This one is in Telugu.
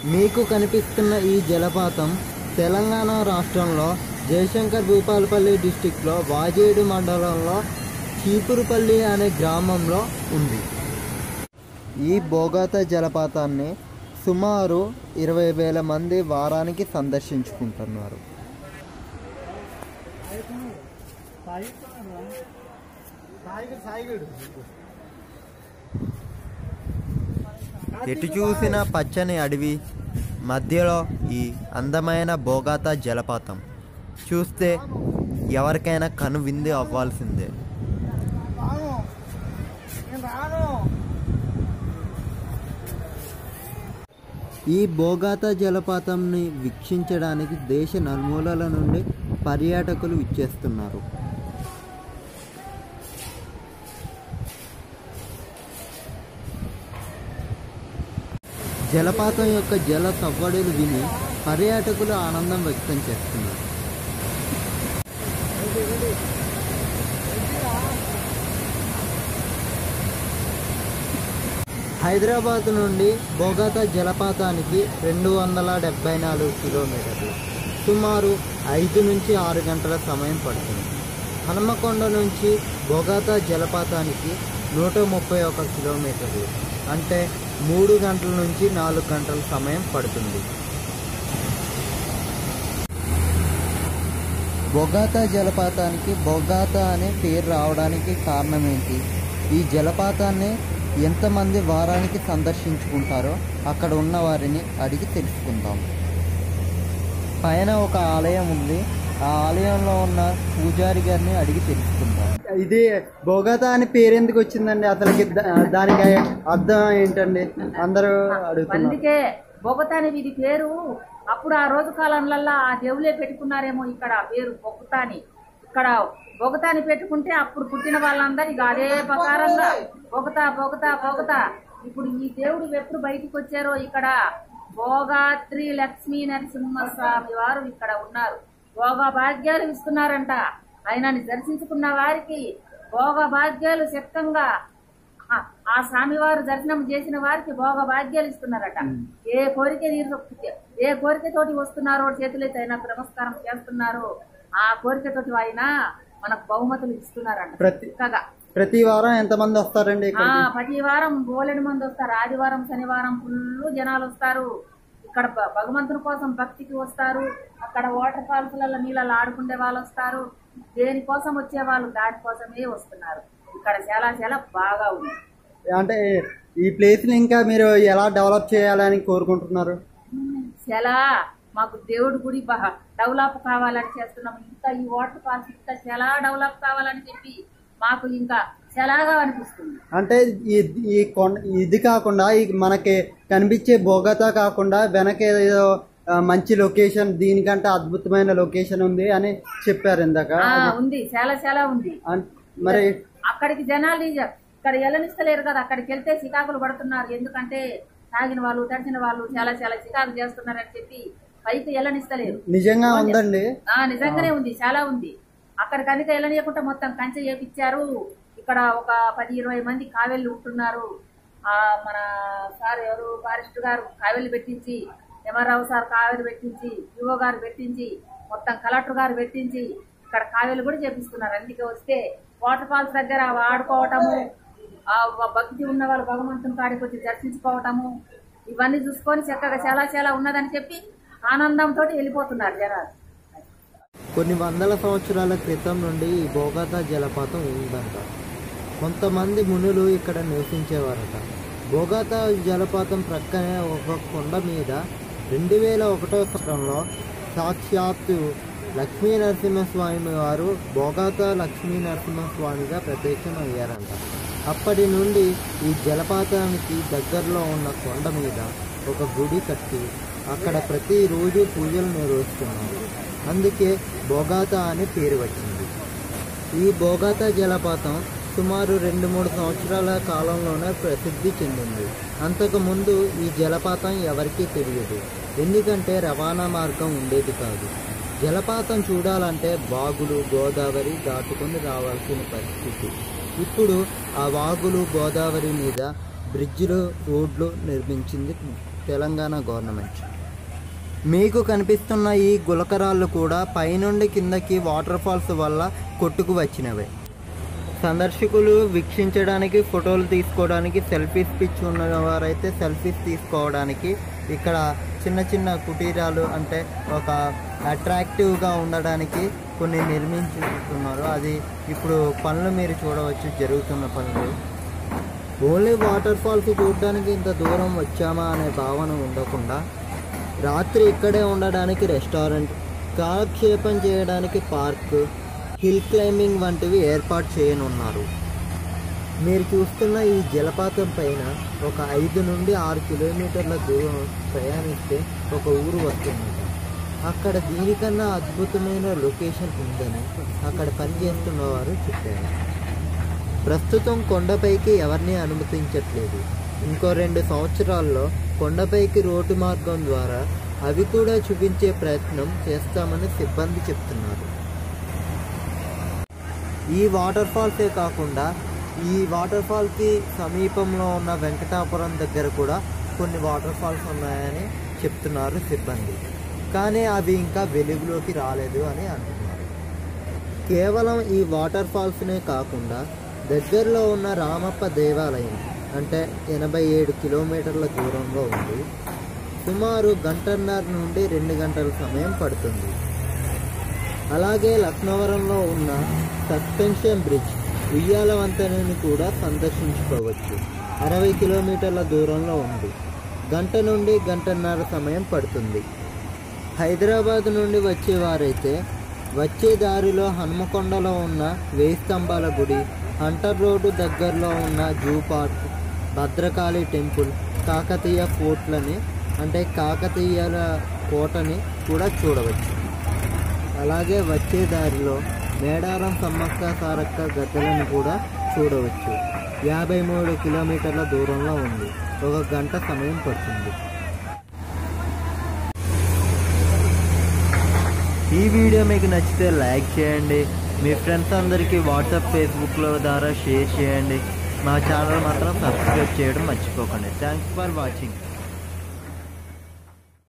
మీకు కనిపిస్తున్న ఈ జలపాతం తెలంగాణ రాష్ట్రంలో జయశంకర్ భూపాలపల్లి డిస్టిక్లో వాజేడు మండలంలో చీపురుపల్లి అనే గ్రామంలో ఉంది ఈ బోగాత జలపాతాన్ని సుమారు ఇరవై వేల మంది వారానికి సందర్శించుకుంటున్నారు ఎటు చూసిన పచ్చని అడవి మధ్యలో ఈ అందమైన బోగాత జలపాతం చూస్తే ఎవరికైనా కనువిందు అవ్వాల్సిందే ఈ బోగాత జలపాతంని వీక్షించడానికి దేశ నలుమూలల నుండి పర్యాటకులు విచ్చేస్తున్నారు జలపాతం యొక్క జల సవ్వడులు విని పర్యాటకులు ఆనందం వ్యక్తం చేస్తున్నారు హైదరాబాద్ నుండి బోగాతా జలపాతానికి రెండు వందల డెబ్బై నాలుగు కిలోమీటర్లు సుమారు ఐదు నుంచి ఆరు గంటల సమయం పడుతుంది హనుమకొండ నుంచి బోగాతా జలపాతానికి నూట ముప్పై ఒక కిలోమీటర్లు అంటే మూడు గంటల నుంచి నాలుగు గంటల సమయం పడుతుంది బొగాతా జలపాతానికి బొగాతా అనే పేరు రావడానికి కారణం ఏంటి ఈ జలపాతాన్ని ఎంతమంది వారానికి సందర్శించుకుంటారో అక్కడ ఉన్న వారిని అడిగి తెలుసుకుందాం పైన ఒక ఆలయం ఉంది ఆ ఆలయంలో ఉన్న పూజారి గారిని అడిగి తెలుసుకుందాం ఇది బొగాతా అని పేరు ఎందుకు వచ్చిందండి అసలుకి దా- దానికి అర్థం ఏంటండి అందరూ అడుగుతున్నారు అందుకే బొగతాని వీరి పేరు అప్పుడు ఆ రోజు కాలంలో ఆ దేవులే పెట్టుకున్నారేమో ఇక్కడ ఆ పేరు బొగతాని ఇక్కడ బొగతాని పెట్టుకుంటే అప్పుడు పుట్టిన వాళ్ళందరూ ఇక అదే ప్రకారంగా బొగతా బొగతా బొగతా ఇప్పుడు ఈ దేవుడు ఎప్పుడు బయటికి వచ్చారో ఇక్కడ భోగాత్రి లక్ష్మీ నరసింహస్వామి వారు ఇక్కడ ఉన్నారు భోగ భాగ్యాలు ఇస్తున్నారంట ఆయనని దర్శించుకున్న వారికి భోగ భాగ్యాలు శక్తంగా ఆ- ఆ స్వామివారు దర్శనం చేసిన వారికి భోగ భాగ్యాలు ఇస్తున్నారట ఏ కోరిక తీరు ఏ కోరికతోటి వస్తున్నారో చేతులైతే ఆయనకు నమస్కారం చేస్తున్నారు ఆ కోరికతోటి ఆయన మనకు బహుమతులు ఇస్తున్నారంట ప్రతి చక్కగా ప్రతి వారం ఎంతమంది వస్తారండి ఆ ఇక్కడ ప్రతి వారం బోలెడు మంది వస్తారు ఆదివారం శనివారం ఫుల్ జనాలు వస్తారు ఇక్కడ భ- భగవంతుని కోసం భక్తికి వస్తారు అక్కడ వాటర్ ఫాల్స్లలో నీళ్ళలో ఆడుకునే వాళ్ళు వస్తారు దేనికోసం వచ్చే వాళ్ళు దానికోసమే వస్తున్నారు ఇక్కడ చాలా చాలా బాగా ఉంది అంటే ఈ ప్లేస్ ని ఇంకా మీరు ఎలా డెవలప్ చేయాలని కోరుకుంటున్నారు చాలా మాకు దేవుడి గుడి బాగా డెవలప్ కావాలని చేస్తున్నాం ఇంకా ఈ వాటర్ ఫాల్స్ ఇంకా చాలా డెవలప్ కావాలని చెప్పి మాకు ఇంకా చాలాగా అనిపిస్తుంది అంటే ఈ ఈ కొండ ఇది కాకుండా ఈ మనకి కనిపించే బోగతా కాకుండా వెనక ఏదో ఆ, మంచి లొకేషన్ దీనికంటే అద్భుతమైన లొకేషన్ ఉంది అని చెప్పారు ఇందాక ఆ ఉంది చాలా చాలా ఉంది అన్- మరి అక్కడికి జనాలు ఇక- ఇక్కడ వెళ్ళనిస్తలేరు కదా అక్కడికి వెళ్తే చికాకులు పడుతున్నారు ఎందుకంటే తాగిన వాళ్ళు తడిచిన వాళ్ళు చాలా చాలా చికాకు చేస్తున్నారని చెప్పి పైకి వెళ్ళనిస్తలేరు నిజంగా ఉందండి ఆ నిజంగానే ఉంది చాలా ఉంది అక్కడ కనుక వెళ్ళనీయకుండా మొత్తం కంచె చేపించారు ఇక్కడ ఒక పది ఇరవై మంది కావెళ్ళు ఉంటున్నారు ఆ మన సార్ ఎవరు ఫారెస్ట్ గారు కావెళ్ళు పెట్టించి ఎంఆర్రావు సార్ కావేలు పెట్టించి యువో గారు పెట్టించి మొత్తం కలెక్టర్ గారు పెట్టించి ఇక్కడ కావేలు కూడా చేపిస్తున్నారు అందుకే వస్తే వాటర్ ఫాల్స్ దగ్గర ఆడుకోవటము ఆ భక్తి ఉన్న వాళ్ళు భగవంతుని కాడికి వచ్చి దర్శించుకోవటము ఇవన్నీ చూసుకొని చక్కగా చాలా చాలా ఉన్నదని చెప్పి ఆనందంతో వెళ్ళిపోతున్నారు జనాలు కొన్ని వందల సంవత్సరాల క్రితం నుండి ఈ బోగతా జలపాతం ఉందంట కొంతమంది మునులు ఇక్కడ నివసించేవారట బోగతా జలపాతం ప్రక్కనే ఒక కొండ మీద రెండు వేల ఒకటో సంవత్సరంలో సాక్షాత్తు లక్ష్మీ నరసింహస్వామి వారు బోగాతా లక్ష్మీ నరసింహస్వామిగా ప్రత్యక్షం అయ్యారంట అప్పటి నుండి ఈ జలపాతానికి దగ్గరలో ఉన్న కొండ మీద ఒక గుడి కట్టి అక్కడ ప్రతిరోజు పూజలు నిర్వహిస్తున్నారు అందుకే బోగాతా అనే పేరు వచ్చింది ఈ బోగాతా జలపాతం సుమారు రెండు మూడు సంవత్సరాల కాలంలోనే ప్రసిద్ధి చెందింది అంతకుముందు ఈ జలపాతం ఎవరికీ తెలియదు ఎందుకంటే రవాణా మార్గం ఉండేది కాదు జలపాతం చూడాలంటే వాగులు గోదావరి దాటుకొని రావాల్సిన పరిస్థితి ఇప్పుడు ఆ వాగులు గోదావరి మీద బ్రిడ్జిలు రోడ్లు నిర్మించింది తెలంగాణ గవర్నమెంట్ మీకు కనిపిస్తున్న ఈ గులకరాళ్ళు కూడా పైనుండి కిందకి వాటర్ ఫాల్స్ వల్ల కొట్టుకు వచ్చినవే సందర్శకులు వీక్షించడానికి ఫోటోలు తీసుకోవడానికి సెల్ఫీస్ పిచ్ ఉన్న వారైతే సెల్ఫీస్ తీసుకోవడానికి ఇక్కడ చిన్న చిన్న కుటీరాలు అంటే ఒక అట్రాక్టివ్గా ఉండడానికి కొన్ని నిర్మించుతున్నారు అది ఇప్పుడు పనులు మీరు చూడవచ్చు జరుగుతున్న పనులు ఓన్లీ వాటర్ ఫాల్స్ చూడడానికి ఇంత దూరం వచ్చామా అనే భావన ఉండకుండా రాత్రి ఇక్కడే ఉండడానికి రెస్టారెంట్ కాలక్షేపం చేయడానికి పార్క్ హిల్ క్లైంబింగ్ వంటివి ఏర్పాటు చేయనున్నారు మీరు చూస్తున్న ఈ జలపాతం పైన ఒక ఐదు నుండి ఆరు కిలోమీటర్ల దూరం ప్రయాణిస్తే ఒక ఊరు వస్తుందట అక్కడ దీనికన్నా అద్భుతమైన లొకేషన్ ఉందని అక్కడ పనిచేస్తున్న వారు చెప్పారు ప్రస్తుతం కొండపైకి ఎవరిని అనుమతించట్లేదు ఇంకో రెండు సంవత్సరాల్లో కొండపైకి రోడ్డు మార్గం ద్వారా అవి కూడా చూపించే ప్రయత్నం చేస్తామని సిబ్బంది చెప్తున్నారు ఈ వాటర్ ఫాల్సే కాకుండా ఈ వాటర్ ఫాల్కి సమీపంలో ఉన్న వెంకటాపురం దగ్గర కూడా కొన్ని వాటర్ ఫాల్స్ ఉన్నాయని చెప్తున్నారు సిబ్బంది కానీ అవి ఇంకా వెలుగులోకి రాలేదు అని అంటున్నారు కేవలం ఈ వాటర్ ఫాల్స్నే కాకుండా దగ్గరలో ఉన్న రామప్ప దేవాలయం అంటే ఎనభై ఏడు కిలోమీటర్ల దూరంలో ఉంది సుమారు గంటన్నర నుండి రెండు గంటల సమయం పడుతుంది అలాగే లక్నవరంలో ఉన్న సస్పెన్షన్ బ్రిడ్జ్ ఉయ్యాల వంతెనని కూడా సందర్శించుకోవచ్చు అరవై కిలోమీటర్ల దూరంలో ఉంది గంట నుండి గంటన్నర సమయం పడుతుంది హైదరాబాద్ నుండి వచ్చేవారైతే వచ్చే దారిలో హనుమకొండలో ఉన్న వేయి స్తంభాల గుడి హంటర్ రోడ్డు దగ్గరలో ఉన్న zoo park Bhadrakali temple Kakatiya ఫోర్ట్లని అంటే కాకతీయుల కోటని కూడా చూడవచ్చు అలాగే వచ్చే దారిలో మేడారం సమ్మక్క సారక్క గద్దెలను కూడా చూడవచ్చు యాభై మూడు కిలోమీటర్ల దూరంలో ఉంది ఒక గంట సమయం పడుతుంది ఈ వీడియో మీకు నచ్చితే లైక్ చేయండి మీ ఫ్రెండ్స్ అందరికీ వాట్సాప్ ఫేస్బుక్లో ద్వారా షేర్ చేయండి మా ఛానల్ మాత్రం సబ్స్క్రైబ్ చేయడం మర్చిపోకండి థ్యాంక్స్ ఫర్ వాచింగ్